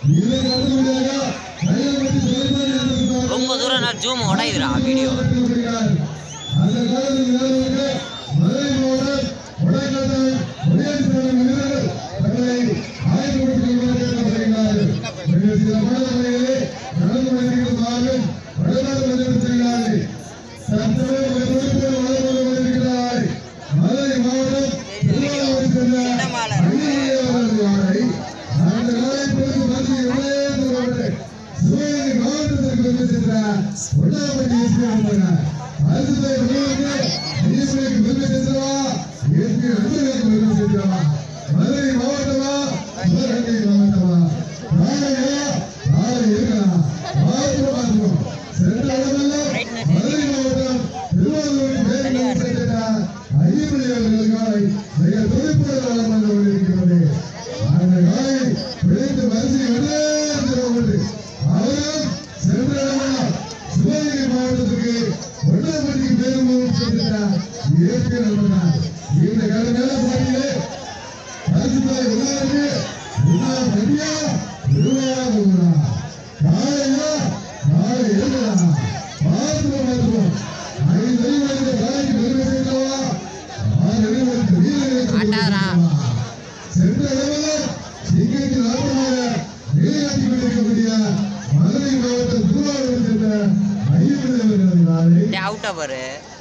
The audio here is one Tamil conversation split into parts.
இதற்கு அடுத்தபடியாக கைலப்பட்டி சுலைமான் என்ற சுதாகர் ரொம்ப தூரம் நான் ஜூம் உடையுதுடா வீடியோ வருகிறார். அந்த காலத்தில் நிலவுக்கு மதுரை மாவட்டம் உடைக்கட்டை உடையாட்சித்தலைவர் வீரர்கள் தங்களை ஆயத்தப்படுத்திக் கொள்வதற்கு வருகிறார்கள். மிக சிறப்பான முறையிலே நடந்து வருகிறதாலும் வடநாடு மன்றம் செய்கிறார்கள். தற்போது ஒரு குறிப்பிட்ட வளர்ந்து வருகிறார்கள். மதுரை மாவட்டம் திருவாரூரை சேர்ந்த அணியவர்கள் யாரை அந்த காலை பொழுது வந்து எவ்வளவு வருகிறது? சிவகங்கை மாவட்டத்திற்கு வந்து சென்ற ஒன்றாவது எஸ்பி வந்தார். அடுத்தது உங்களுக்கு நீதிபதிக்கு பெருமை சேர்த்தவா எஸ்பி நண்பர்களுக்கு பெருமை சேர்த்தவா மதுரை மாவட்டமா சிவகங்கை மாவட்டமா நாளையா நாளை இருக்கலாம் பார்த்து பார்த்துக்கோ சென்ற இடமெல்லாம் மதுரை மாவட்டம் திருவாரூருக்கு பேருந்து சேர்த்த ஐயப்பள்ளி அவர்களுக்காக மிக துடிப்புடன் வளம் வந்து கொண்டிருக்கிறது அந்த காலை பிழைத்து வரிசை வெளியேறுகிறது அவரும் சென்ற இடமெல்லாம் சிவகங்கை மாவட்டத்துக்கு ஒன்றப்பட்டிக்கு பேருந்தும் சென்றார் இயற்கை நண்பனார் இந்த கடுமையான போட்டியிலே பரிசுத்தாய் உள்ளாருக்கு உண்ணா நதியா திருவாரூர் ஊரா காலையா காலை எழுதா பார்த்துக்கோ பார்த்துக்கோ ஐந்து அறிவுறுத்த காலைக்கு பெருமை சேர்ந்தவா ஆறு அறிவுறுத்த வீரர்களுக்கு பெருமை ஆட்டாரா. சேர்ந்தவா. சென்ற இடமெல்லாம் சிங்கைக்கு லாபமாக நிலையாட்டி கொண்டிருக்கக்கூடிய மதுரை மாவட்டம் திருவாரூர் சென்ற ஐயப்பன் அவர்களது அவுட்டா பாரு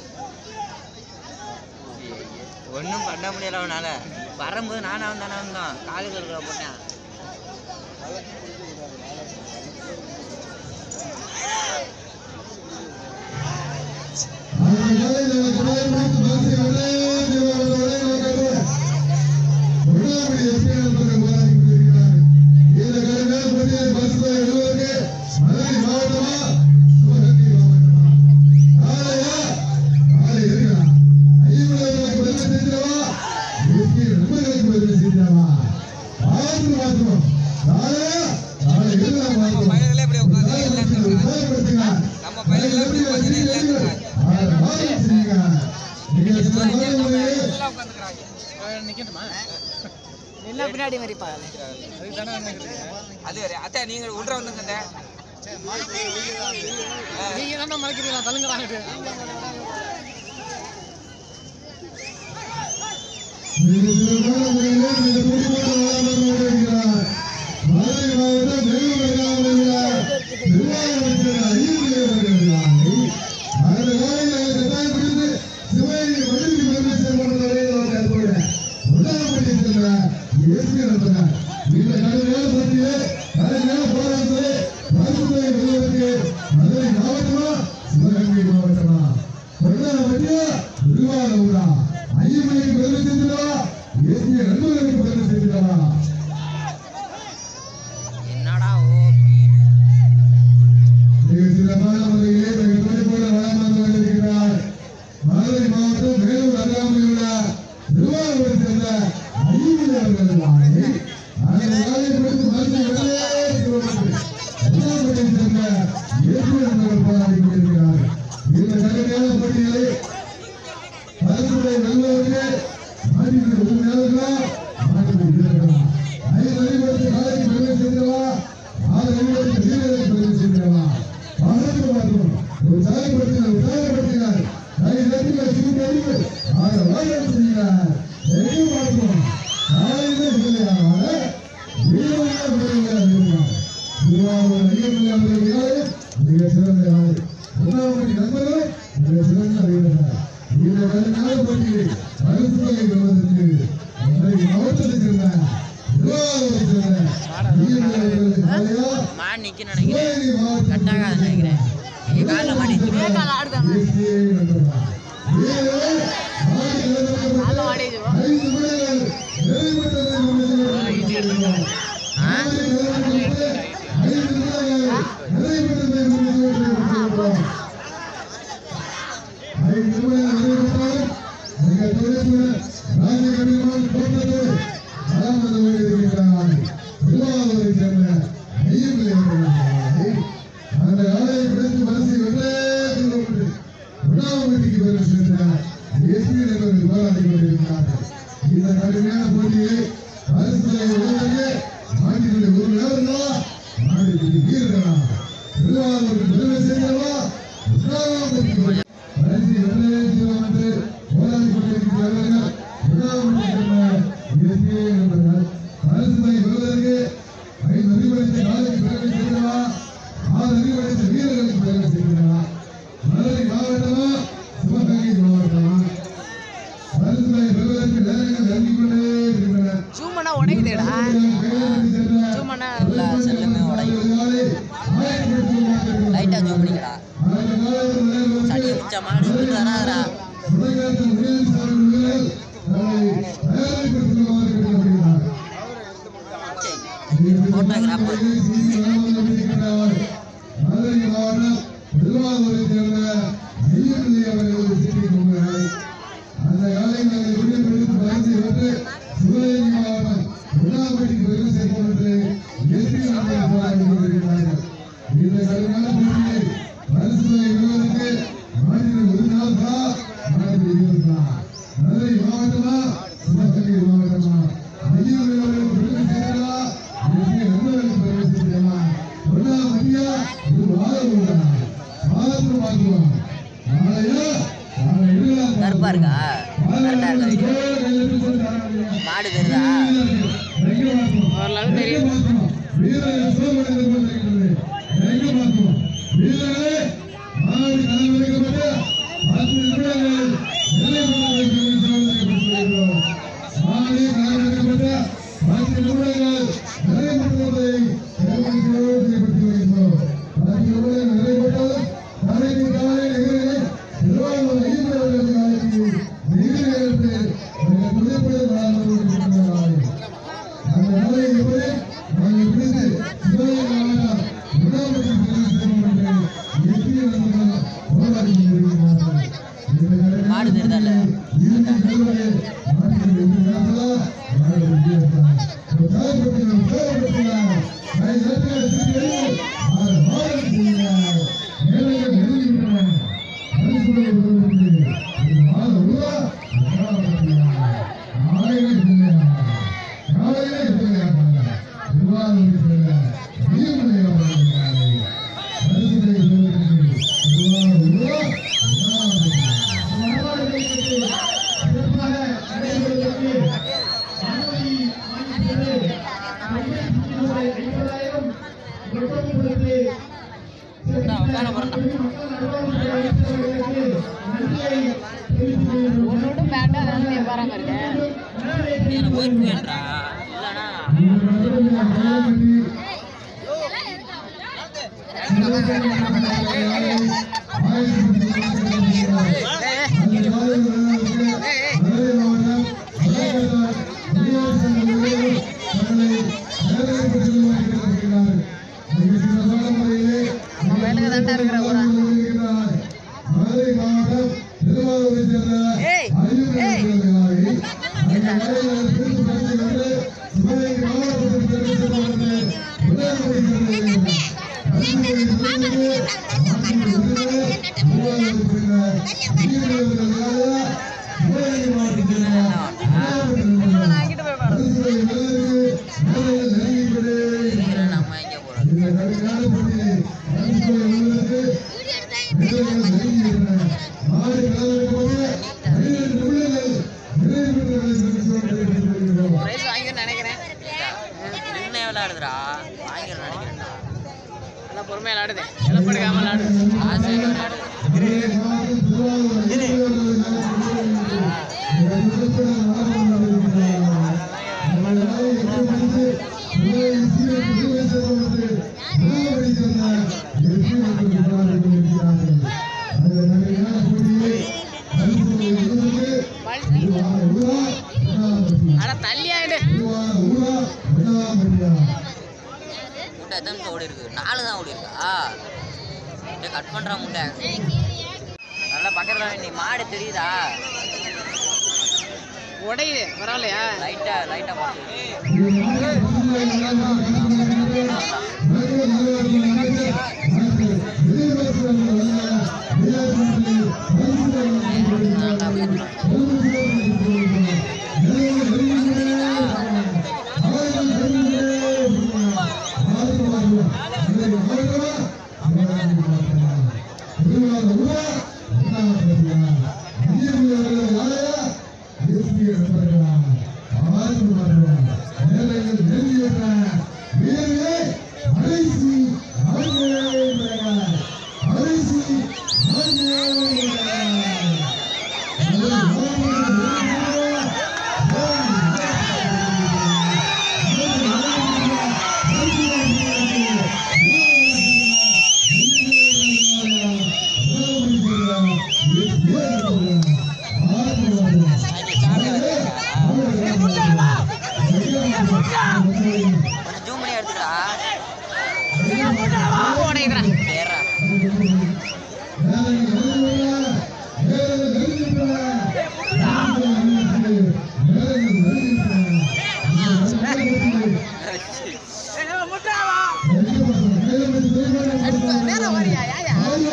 ஒன்றும் பண்ண முடியல அவனால வரும்போது நானும் அவன் தானே வந்தான் காலுக்கு இருக்கிற போட்டேன் அந்த காலையில் எனக்கு நேரம் பார்த்து பரிசை வரைந்து வருவதை நான் கண்டேன். ஒன்றாவது எஸ்பி நண்பர்கள் போராடி கொண்டிருக்கிறார்கள். இந்த கடுமையான போட்டியில் பரிசுத்தை வெல்வதற்கு மதுரை மாவட்டமா சிவகங்கை மாவட்டமா காலையா காலை இருக்கா ஐயவர்களுக்கு பெருமை சேர்க்கிறவா எஸ்பி நண்பர்களுக்கு பெருமை சேர்க்கிறவா பார்த்து பார்த்துக்கோ காலையா காலை இருக்கா பார்த்துக்கோ பையன்களே இப்படி உட்காந்து எல்லாம் இருக்காங்க. உற்சாகப்படுத்துங்க. நம்ம பையன்களே இப்படி உட்காந்து எல்லாம் இருக்காங்க. ஆறு மாதம் செய்யுங்க. நீங்க சிறப்பான முறையில் எல்லாம் உட்காந்துக்கிறாங்க. நிக்கணுமா? எல்லாம் பின்னாடி மறிப்பா அதுக்கு தானே நினைக்கிறீங்க? அது வேற. அத்தை, நீங்க உள்ள வந்துங்க அத்தை. நீங்க தானே மறைக்கிறீங்களா தள்ளுங்கிறாங்க நீங்க சிறப்பான முறையில் இந்த துடிப்போடு வளர்ந்து கொண்டிருக்கிறார். மதுரை மாவட்டம் நெல்லூர் கிராமத்தில் திருவாரூர் ஐந்து வருகிறார்கள். அந்த காலையில் அவர் கட்டாயம் பிடித்து சிவகங்கை மதுரைக்கு பெருமை சேர்ப்பதை அவர் கற்பனை. உண்டானபடி சென்ற இயேசு நடத்தினார். இந்த கடுமையான போட்டியிலே கடுமையான போராட்டத்திலே பரிசுத்தை வெல்வதற்கு மதுரை மாவட்டமா சிவகங்கை மாவட்டமா கொண்டாடப்பட்டியா திருவாரூரா ஐயமலைக்கு பெருமை சேர்த்துடவா இயேசு நண்பர்களுக்கு பெருமை சேர்த்துடவா என்னடா ஓபி மிக சிறப்பான முறையிலே மிக துடிப்போடு வளம் வந்து கொண்டிருக்கிறார் மதுரை மாவட்டம் வேலூர் அருகாமையில் உள்ள திருவாரூரை சேர்ந்த ஐயமலை அவர்கள் வாங்கி அந்த காலை பிடித்து மருந்தை வெளியேற்றுவதற்கு எல்லாப்படியை சேர்ந்த இயேசு நண்பர்கள் போராடி கொண்டிருக்கிறார் இந்த கடுமையான போட்டிகளை பரிசுத்தை வெல்வதற்கு மாநில உரிமையாளர்களா மாநில வீரர்களா ஐந்து அறிவுறுத்தி காலைக்கு பெருமை சேர்ந்தவா ஆறு அறிவுறுத்தி வீரர்களுக்கு பெருமை சேர்ந்தவா பார்த்து பார்க்கிறோம் உற்சாகப்படுத்தினார் உற்சாகப்படுத்தினார் கை தட்டிகள் சூட்டு அடிகள் ஆறு வாய்கள் செய்கிறார் எங்கே பார்க்கிறோம் காலையிலே சொல்லுகிறாங்க வீரர்களா வீரர்களா வீரர்களா திருவாரூர் ஐயப்பள்ளி அவர்களுக்காக மிக சிறந்த ஆள் உண்ணாமட்டி நண்பர்கள் மிக சிறந்த வீரர்கள் இந்த கடுமையான போட்டியில் பரிசுகளை வெல்வதற்கு மதுரை மாவட்டத்தைச் சேர்ந்த திருவாரூரை சேர்ந்த வீரர்கள் அவர்களுக்கு காலையா மாடு நிக்க நினைக்கிறேன் சிவகங்கை மாவட்டத்தில் கட்டாகாது நினைக்கிறேன் நீ காலில் மாடி கால ஆடுதானே தேசிய நண்பர்கள். வீரர்கள் நாடு இழந்தவர்கள் கால ஆடிடுவோம் ஐந்து முறைகள் நிறைவேற்றதை முன்னிறுத்தி ஆ நாடு இழந்தவர்கள் ஐந்து முறைகள் நிறைவேற்றதை முன்னிறுத்தி ஐந்து முறைகள் நிறைவேற்றாலும் மிக துடிப்புடன் ராஜகவிமான் தோற்றத்தோடு வலம் வந்து கொண்டிருக்கிறார் திருவாரூரை சேர்ந்த ஐயப்பள்ளி அவர்கள் அந்த ஆலையை பிடித்து மனசை வென்றே கொண்டு உண்ணாமட்டிக்கு பெருமை சேர்ந்த எஸ்பி நண்பர்கள் போராடி கொண்டிருக்கிறார்கள் இந்த கடுமையான போட்டியை பரிசு வச்ச மாடு இங்கிட்டு வராதடா உலகத்தில் உயர் சாதனைகள் தங்களை தயாரிப்படுத்துமாறு கேட்டுக்கொள்கிறார் போட்டோகிராஃபர் மதுரை மாவட்டம் திருவாரூரை சேர்ந்த ஐயப்பள்ளி அவர்கள் சிக்கிக் கொண்டார்கள் அந்த காலைகளை விடுவித்து பரிசு பெற்று சிவகங்கை மாவட்டம் உண்ணாம்பட்டி பரிசை போன்று வெற்றி நடந்த போராடி கொண்டிருக்கிறார்கள் இந்த கடுமையான போட்டியை பரிசுகளை பெறுவதற்கு மாநில ஒரு நாள் தான் மாநில இருபது நாள் மதுரை மாவட்டமா சிவகங்கை மாவட்டமா ஐயப்பள்ளி அவர்கள் விடுதலை செய்யலாம் வெற்றி நண்பர்களுக்கு பரிசு செய்யலாம் பொன்னாமட்டியா இது வாழ பார்த்து பார்க்கலாம் நாளையா நாளை விடலாம் கருப்பா இருக்கா கரெக்டா இருக்கா மாடு தெரியுதா ஓரளவு தெரியும் மாடு தெரியுதால ஒன்னோட பேட்டா வந்து பாராம இருக்கேன் இதுல போயிருக்கேன்றா இல்லனா வேலைக்கு தாண்டா இருக்கிற ஊரா மதுரை மாவட்டம் திருவாரூரை சேர்ந்த ஏய், ஐயப்பன் ஏய். நான் அங்கிட்டு போய் பாரு சீக்கிரம் நம்ம எங்க போறோம் பிரைஸ் வாங்கின்னு நினைக்கிறேன் நின்று விளையாடுதுடா வாங்கிட நினைக்கிறேன்டா நல்லா பொறுமையா விளையாடுது இழப்படுக்காம விளையாடு ஆசை விளையாடுது ஆனா தள்ளி ஆயிடு முட்டை எத்தனை முட்டை ஓடி இருக்கு நாலு தான் ஓடி இருக்கா டேய் கட் பண்றா முட்டை நல்லா பக்கத்துல நீ மாடு தெரியுதா உடையுது பரவாயில்லையா லைட்டா லைட்டா பார்த்து நேரம் வரியா யாயா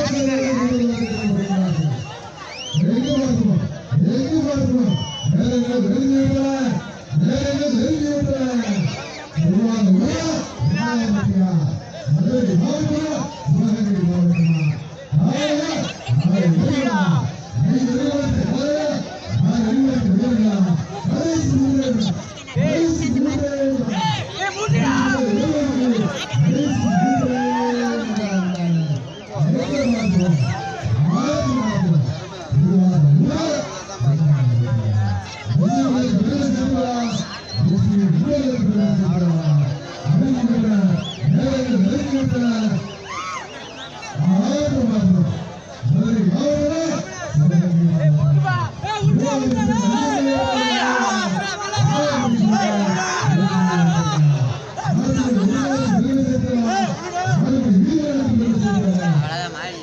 அவ்வளோதான் மாறி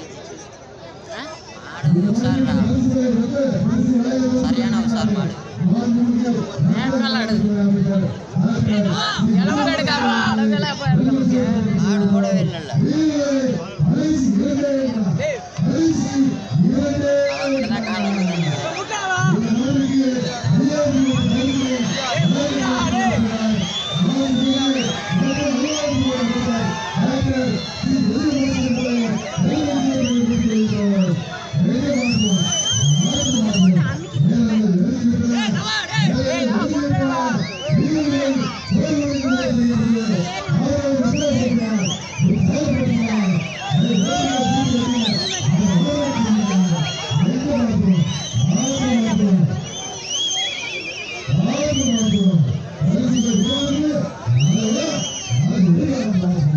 மாடு உஷாருடா சரியான உஷார் மாடு இளவு எடுக்காம அளவுல போய் எடுக்க மாடு ஓடவே இல்லைல்ல அவன்கிட்ட தான் காலம் இருக்குது. Thank you.